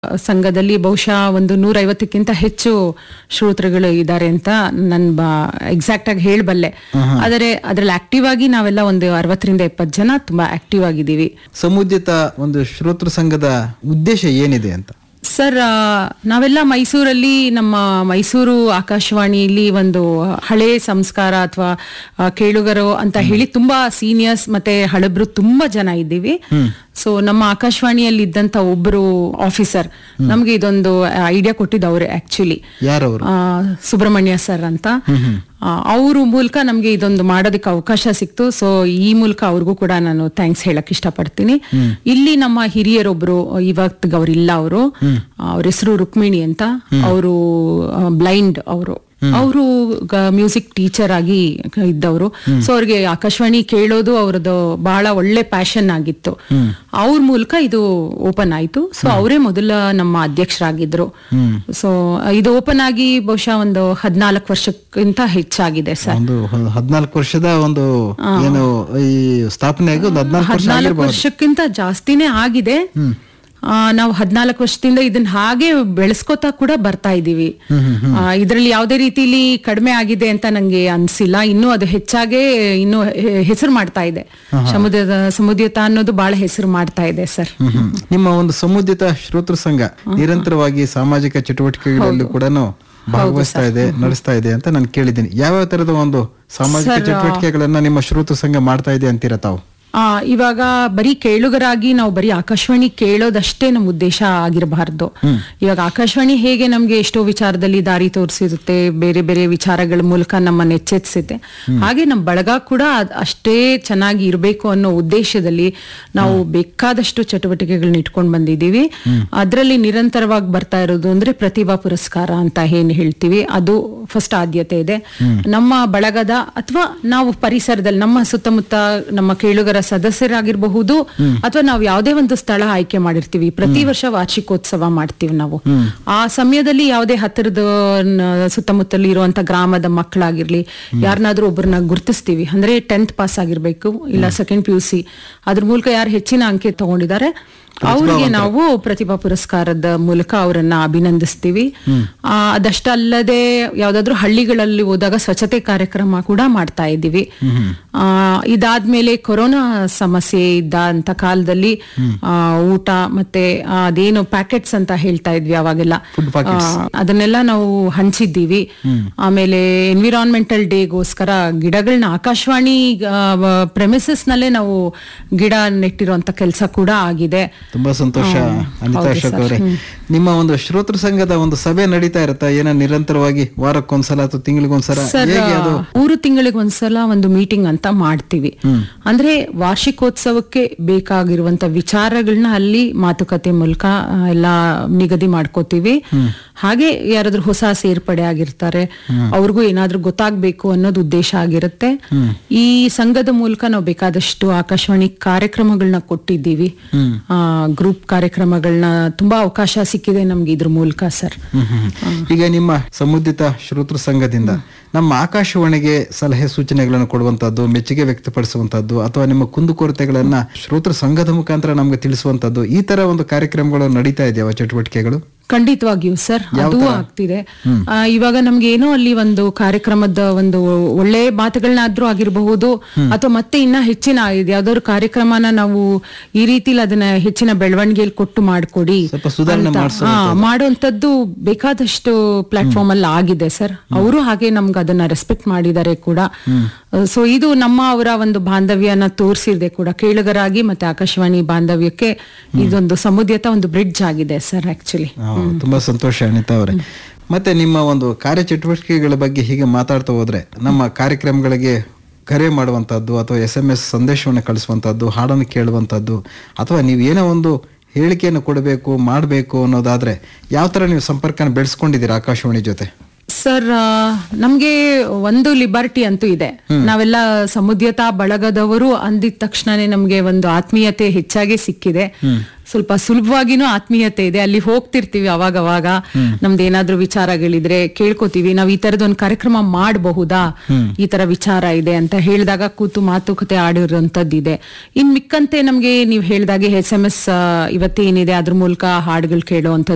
ಸಂಘದಲ್ಲಿ ಬಹುಶಃ ಒಂದು ನೂರೈವತ್ತಕ್ಕಿಂತ ಹೆಚ್ಚು ಶ್ರೋತೃಗಳು ಇದ್ದಾರೆ ಅಂತ ನನ್ ಎಕ್ಸಾಕ್ಟ್ ಆಗಿ ಹೇಳಬಲ್ಲೆ ಆದರೆ ಅದ್ರಲ್ಲಿ ಆಕ್ಟಿವ್ ಆಗಿ ನಾವೆಲ್ಲ ಒಂದು ಅರವತ್ತರಿಂದ ಎಪ್ಪತ್ತು ಜನ ತುಂಬಾ ಆಕ್ಟಿವ್ ಆಗಿದ್ದೀವಿ ಸಮುದ್ಯತ ಒಂದು ಶ್ರೋತೃ ಸಂಘದ ಉದ್ದೇಶ ಏನಿದೆ ಅಂತ ಸರ್ ಆ, ನಾವೆಲ್ಲ ಮೈಸೂರಲ್ಲಿ ನಮ್ಮ ಮೈಸೂರು ಆಕಾಶವಾಣಿಯಲ್ಲಿ ಒಂದು ಹಳೆ ಸಂಸ್ಕಾರ ಅಥವಾ ಕೇಳುಗರು ಅಂತ ಹೇಳಿ ತುಂಬಾ ಸೀನಿಯರ್ಸ್ ಮತ್ತೆ ಹಳಬ್ರು ತುಂಬಾ ಜನ ಇದ್ದೀವಿ ಸೊ ನಮ್ಮ ಆಕಾಶವಾಣಿಯಲ್ಲಿ ಇದ್ದಂತ ಒಬ್ರು ಆಫೀಸರ್ ನಮ್ಗೆ ಇದೊಂದು ಐಡಿಯಾ ಕೊಟ್ಟಿದ್ದವ್ರೆ ಆಕ್ಚುಲಿ ಯಾರವರು ಸುಬ್ರಹ್ಮಣ್ಯ ಸರ್ ಅಂತ ಅವ್ರ ಮೂಲಕ ನಮ್ಗೆ ಇದೊಂದು ಮಾಡೋದಕ್ಕೆ ಅವಕಾಶ ಸಿಕ್ತು ಸೊ ಈ ಮೂಲಕ ಅವ್ರಿಗೂ ಕೂಡ ನಾನು ಥ್ಯಾಂಕ್ಸ್ ಹೇಳಕ್ ಇಷ್ಟಪಡ್ತೀನಿ ಇಲ್ಲಿ ನಮ್ಮ ಹಿರಿಯರೊಬ್ರು ಇವತ್ತಿಗೆ ಅವ್ರಿಲ್ಲ ಅವರು ಅವ್ರ ಹೆಸರು ರುಕ್ಮಿಣಿ ಅಂತ ಅವರು ಬ್ಲೈಂಡ್ ಅವರು ಅವರು ಮ್ಯೂಸಿಕ್ ಟೀಚರ್ ಆಗಿ ಇದ್ದವರು ಸೊ ಅವ್ರಿಗೆ ಆಕಾಶವಾಣಿ ಕೇಳೋದು ಅವ್ರದ್ದು ಬಹಳ ಒಳ್ಳೆ ಪ್ಯಾಷನ್ ಆಗಿತ್ತು ಅವ್ರ ಮೂಲಕ ಇದು ಓಪನ್ ಆಯ್ತು ಸೊ ಅವರೇ ಮೊದಲ ನಮ್ಮ ಅಧ್ಯಕ್ಷರಾಗಿದ್ರು ಸೊ ಇದು ಓಪನ್ ಆಗಿ ಬಹುಶಃ ಒಂದು ಹದಿನಾಲ್ಕು ವರ್ಷಕ್ಕಿಂತ ಹೆಚ್ಚಾಗಿದೆ ಸರ್ ಒಂದು ಹ- ಹದ್ನಾಲ್ಕು ವರ್ಷದ ಒಂದು ಏನು ಈ ಸ್ಥಾಪನೆ ಆಗಿ ಒಂದು ಹದ್ನಾಲ್ಕು ವರ್ಷ ಹದಿನಾಲ್ಕು ಆಗಿರ್ಬೋದು ವರ್ಷಕ್ಕಿಂತ ಜಾಸ್ತಿನೇ ಆಗಿದೆ ಆ, ನಾವು ಹದಿನಾಲ್ಕು ವರ್ಷದಿಂದ ಇದನ್ನ ಹಾಗೆ ಬೆಳೆಸ್ಕೋತಾ ಕೂಡ ಬರ್ತಾ ಇದೀವಿ ಇದರಲ್ಲಿ ಯಾವುದೇ ರೀತಿಲಿ ಕಡಿಮೆ ಆಗಿದೆ ಅಂತ ನಂಗೆ ಅನ್ಸಿಲ್ಲ ಇನ್ನು ಅದು ಹೆಚ್ಚಾಗೆ ಇನ್ನು ಹೆಸರು ಮಾಡ್ತಾ ಇದೆ ಸಮುದ್ರದ ಸಮುದ್ಯತ ಅನ್ನೋದು ಬಹಳ ಹೆಸರು ಮಾಡ್ತಾ ಇದೆ ಸರ್ ಹ್ಮ್ ಹ್ಮ್. ನಿಮ್ಮ ಒಂದು ಸಮುದ್ಯತ ಶ್ರೋತೃ ಸಂಘ ನಿರಂತರವಾಗಿ ಸಾಮಾಜಿಕ ಚಟುವಟಿಕೆಗಳಲ್ಲಿ ಕೂಡ ಭಾಗವಹಿಸ್ತಾ ಇದೆ ನಡೆಸ್ತಾ ಇದೆ ಅಂತ ನಾನು ಕೇಳಿದ್ದೀನಿ ಯಾವ್ಯಾವ ತರದ ಒಂದು ಸಾಮಾಜಿಕ ಚಟುವಟಿಕೆಗಳನ್ನ ನಿಮ್ಮ ಶ್ರೋತೃ ಸಂಘ ಮಾಡ್ತಾ ಇದೆ ಅಂತೀರಾ ತಾವು ಆ ಇವಾಗ ಬರೀ ಕೇಳುಗರಾಗಿ ನಾವು ಬರೀ ಆಕಾಶವಾಣಿ ಕೇಳೋದಷ್ಟೇ ನಮ್ಮ ಉದ್ದೇಶ ಆಗಿರಬಾರ್ದು ಇವಾಗ ಆಕಾಶವಾಣಿ ಹೇಗೆ ನಮ್ಗೆ ಎಷ್ಟೋ ವಿಚಾರದಲ್ಲಿ ದಾರಿ ತೋರಿಸಿರುತ್ತೆ ಬೇರೆ ಬೇರೆ ವಿಚಾರಗಳ ಮೂಲಕ ನಮ್ಮನ್ನ ಎಚ್ಚೆತ್ಸುತ್ತೆ ಹಾಗೆ ನಮ್ಮ ಬಳಗ ಕೂಡ ಅದ್ ಅಷ್ಟೇ ಚೆನ್ನಾಗಿ ಇರಬೇಕು ಅನ್ನೋ ಉದ್ದೇಶದಲ್ಲಿ ನಾವು ಬೇಕಾದಷ್ಟು ಚಟುವಟಿಕೆಗಳನ್ನ ಇಟ್ಕೊಂಡು ಬಂದಿದ್ದೀವಿ ಅದರಲ್ಲಿ ನಿರಂತರವಾಗಿ ಬರ್ತಾ ಇರೋದು ಅಂದ್ರೆ ಪ್ರತಿಭಾ ಪುರಸ್ಕಾರ ಅಂತ ಏನ್ ಹೇಳ್ತೀವಿ ಅದು ಫಸ್ಟ್ ಆದ್ಯತೆ ಇದೆ ನಮ್ಮ ಬಳಗದ ಅಥವಾ ನಾವು ಪರಿಸರದಲ್ಲಿ ನಮ್ಮ ಸುತ್ತಮುತ್ತ ನಮ್ಮ ಕೇಳುಗರ ಸದಸ್ಯರಾಗಿರಬಹುದು ಅಥವಾ ನಾವು ಯಾವುದೇ ಒಂದು ಸ್ಥಳ ಆಯ್ಕೆ ಮಾಡಿರ್ತೀವಿ ಪ್ರತಿ ವರ್ಷ ವಾರ್ಷಿಕೋತ್ಸವ ಮಾಡ್ತೀವಿ ನಾವು ಆ ಸಮಯದಲ್ಲಿ ಯಾವುದೇ ಹತ್ತಿರದ ನ- ಸುತ್ತಮುತ್ತಲು ಇರುವಂತ ಗ್ರಾಮದ ಮಕ್ಕಳಾಗಿರ್ಲಿ ಯಾರನ್ನಾದ್ರೂ ಒಬ್ಬರನ್ನ ಗುರುತಿಸ್ತೀವಿ ಅಂದ್ರೆ ಟೆಂತ್ ಪಾಸ್ ಆಗಿರ್ಬೇಕು ಇಲ್ಲ ಸೆಕೆಂಡ್ ಪಿ ಯು ಸಿ ಅದ್ರ ಮೂಲಕ ಯಾರು ಹೆಚ್ಚಿನ ಅಂಕೆ ತಗೊಂಡಿದ್ದಾರೆ ಅವ್ರಿಗೆ ನಾವು ಪ್ರತಿಭಾ ಪುರಸ್ಕಾರದ ಮೂಲಕ ಅವರನ್ನ ಅಭಿನಂದಿಸ್ತೀವಿ ಆ, ಅದಷ್ಟಲ್ಲದೆ ಯಾವ್ದಾದ್ರು ಹಳ್ಳಿಗಳಲ್ಲಿ ಹೋದಾಗ ಸ್ವಚ್ಛತೆ ಕಾರ್ಯಕ್ರಮ ಕೂಡ ಮಾಡ್ತಾ ಇದ್ದೀವಿ ಆ, ಇದಾದ್ಮೇಲೆ ಕೊರೋನಾ ಸಮಸ್ಯೆ ಇದ್ದಂತ ಕಾಲದಲ್ಲಿ ಆ, ಊಟ ಮತ್ತೆ ಆ, ಅದೇನು ಪ್ಯಾಕೆಟ್ಸ್ ಅಂತ ಹೇಳ್ತಾ ಇದ್ವಿ ಅವಾಗೆಲ್ಲ ಆ, ಅದನ್ನೆಲ್ಲ ನಾವು ಹಂಚಿದ್ದೀವಿ ಆಮೇಲೆ ಎನ್ವಿರಾನ್ಮೆಂಟಲ್ ಡೇಗೋಸ್ಕರ ಗಿಡಗಳನ್ನ ಆಕಾಶವಾಣಿ ಪ್ರೆಮಿಸಸ್ ನಲ್ಲೇ ನಾವು ಗಿಡ ನೆಟ್ಟಿರುವಂತ ಕೆಲಸ ಕೂಡ ಆಗಿದೆ ತುಂಬಾ ಸಂತೋಷ ಅನಿತಾ ಅಶೋಕ್ ಅವರೇ ನಿಮ್ಮ ಒಂದು ಶ್ರೋತೃ ಸಂಘದ ಒಂದು ಸಭೆ ನಡೀತಾ ಇರುತ್ತಾ ಏನ ನಿರಂತರವಾಗಿ ವಾರಕ್ಕೊಂದ್ಸಲ ಅಥವಾ ತಿಂಗಳಿಗೊಂದ್ಸಲ ಹೇಗೆ ಅದು ಮೂರು ತಿಂಗಳಿಗೆ ಒಂದ್ಸಲ ಒಂದು ಮೀಟಿಂಗ್ ಅಂತ ಮಾಡ್ತೀವಿ ಅಂದ್ರೆ ವಾರ್ಷಿಕೋತ್ಸವಕ್ಕೆ ಬೇಕಾಗಿರುವಂತ ವಿಚಾರಗಳನ್ನ ಅಲ್ಲಿ ಮಾತುಕತೆ ಮೂಲಕ ಆ, ಎಲ್ಲ ನಿಗದಿ ಮಾಡ್ಕೋತೀವಿ ಹಾಗೆ ಯಾರಾದ್ರೂ ಹೊಸ ಸೇರ್ಪಡೆ ಆಗಿರ್ತಾರೆ ಅವ್ರಿಗೂ ಏನಾದ್ರೂ ಗೊತ್ತಾಗ್ಬೇಕು ಅನ್ನೋದು ಉದ್ದೇಶ ಆಗಿರುತ್ತೆ ಈ ಸಂಘದ ಮೂಲಕ ನಾವು ಬೇಕಾದಷ್ಟು ಆಕಾಶವಾಣಿ ಕಾರ್ಯಕ್ರಮಗಳನ್ನ ಕೊಟ್ಟಿದ್ದೀವಿ ಗ್ರೂಪ್ ಕಾರ್ಯಕ್ರಮಗಳನ್ನ ತುಂಬಾ ಅವಕಾಶ ಸಿಕ್ಕಿದೆ ನಮ್ಗೆ ಇದ್ರ ಮೂಲಕ ಸರ್ ಹ್ಮ್ ಹ್ಮ್. ಈಗ ನಿಮ್ಮ ಸಮುದಿತ ಶ್ರೋತೃ ಸಂಘದಿಂದ ನಮ್ಮ ಆಕಾಶವಾಣಿಗೆ ಸಲಹೆ ಸೂಚನೆಗಳನ್ನು ಕೊಡುವಂತದ್ದು ಮೆಚ್ಚುಗೆ ವ್ಯಕ್ತಪಡಿಸುವಂತದ್ದು ಅಥವಾ ನಿಮ್ಮ ಕುಂದುಕೊರತೆಗಳನ್ನ ಶ್ರೋತೃ ಸಂಘದ ಮುಖಾಂತರ ನಮ್ಗೆ ತಿಳಿಸುವಂತದ್ದು ಈ ತರ ಒಂದು ಕಾರ್ಯಕ್ರಮಗಳು ನಡೀತಾ ಇದೆಯಾ ಚಟುವಟಿಕೆಗಳು ಖಂಡಿತವಾಗಿಯೂ ಸರ್ ಅದು ಆಗ್ತಿದೆ ಆ, ಇವಾಗ ನಮ್ಗೆ ಏನೋ ಅಲ್ಲಿ ಒಂದು ಕಾರ್ಯಕ್ರಮದ ಒಂದು ಒಳ್ಳೆ ಮಾತುಗಳನ್ನಾದ್ರೂ ಆಗಿರಬಹುದು ಅಥವಾ ಮತ್ತೆ ಇನ್ನ ಹೆಚ್ಚಿನ ಇದು ಯಾವ್ದಾದ್ರು ಕಾರ್ಯಕ್ರಮನ ನಾವು ಈ ರೀತಿಲಿ ಅದನ್ನ ಹೆಚ್ಚಿನ ಬೆಳವಣಿಗೆಯಲ್ಲಿ ಕೊಟ್ಟು ಮಾಡ್ಕೊಡಿ ಸ್ವಲ್ಪ ಸುಧಾರಣೆ ಅಂತ. ಮಾಡ್ಸೋ ಹಾ, ಮಾಡುವಂತದ್ದು ಬೇಕಾದಷ್ಟು ಪ್ಲಾಟ್ಫಾರ್ಮ್ ಅಲ್ಲಿ ಆಗಿದೆ ಸರ್ ಅವರು ಹಾಗೆ ನಮ್ಗೆ ಅದನ್ನ ರೆಸ್ಪೆಕ್ಟ್ ಮಾಡಿದ್ದಾರೆ ಕೂಡ ಸೊ ಇದು ನಮ್ಮ ಅವರ ಒಂದು ಬಾಂಧವ್ಯನ ತೋರಿಸಿದೆ ಕೂಡ ಕೇಳುಗರಾಗಿ ಮತ್ತೆ ಆಕಾಶವಾಣಿ ಬಾಂಧವ್ಯಕ್ಕೆ ಇದೊಂದು ಸಮುದ್ಯತ ಒಂದು ಬ್ರಿಡ್ಜ್ ಆಗಿದೆ ಸರ್ ಆಕ್ಚುಲಿ ಆ, ತುಂಬಾ ಸಂತೋಷ ಅನಿತಾ ಅವರೇ ಮತ್ತೆ ನಿಮ್ಮ ಒಂದು ಕಾರ್ಯಚಟುವಟಿಕೆಗಳ ಬಗ್ಗೆ ಹೀಗೆ ಮಾತಾಡ್ತಾ ಹೋದ್ರೆ ನಮ್ಮ ಕಾರ್ಯಕ್ರಮಗಳಿಗೆ ಕರೆ ಮಾಡುವಂತದ್ದು ಅಥವಾ ಎಸ್ ಎಂ ಎಸ್ ಸಂದೇಶವನ್ನು ಕಳಿಸುವಂತದ್ದು ಹಾಡನ್ನು ಕೇಳುವಂತದ್ದು ಅಥವಾ ನೀವು ಏನೋ ಒಂದು ಹೇಳಿಕೆಯನ್ನು ಕೊಡಬೇಕು ಮಾಡಬೇಕು ಅನ್ನೋದಾದ್ರೆ ಯಾವ ತರ ನೀವು ಸಂಪರ್ಕನ ಬೆಳೆಸ್ಕೊಂಡಿದ್ದೀರಾ ಆಕಾಶವಾಣಿ ಜೊತೆ ಸರ್ ಆ, ನಮ್ಗೆ ಒಂದು ಲಿಬರ್ಟಿ ಅಂತೂ ಇದೆ ನಾವೆಲ್ಲ ಸಮುದ್ಯತಾ ಬಳಗದವರು ಅಂದಿದ ತಕ್ಷಣನೇ ನಮ್ಗೆ ಒಂದು ಆತ್ಮೀಯತೆ ಹೆಚ್ಚಾಗಿ ಸಿಕ್ಕಿದೆ ಸ್ವಲ್ಪ ಸುಲಭವಾಗಿನೂ ಆತ್ಮೀಯತೆ ಇದೆ ಅಲ್ಲಿ ಹೋಗ್ತಿರ್ತೀವಿ ಅವಾಗ ಅವಾಗ ನಮ್ದು ಏನಾದ್ರೂ ವಿಚಾರಗಳಿದ್ರೆ ಕೇಳ್ಕೊತೀವಿ ನಾವ್ ಈ ತರದ ಒಂದು ಕಾರ್ಯಕ್ರಮ ಮಾಡಬಹುದಾ ಈ ತರ ವಿಚಾರ ಇದೆ ಅಂತ ಹೇಳಿದಾಗ ಕೂತು ಮಾತುಕತೆ ಆಡಿರೋಂಥದ್ದು ಇನ್ ಮಿಕ್ಕಂತೆ ನಮ್ಗೆ ನೀವು ಹೇಳ್ದಾಗೆ ಎಸ್ ಎಂ ಎಸ್ ಇವತ್ತೇನಿದೆ ಅದ್ರ ಮೂಲಕ ಹಾಡುಗಳು ಕೇಳೋ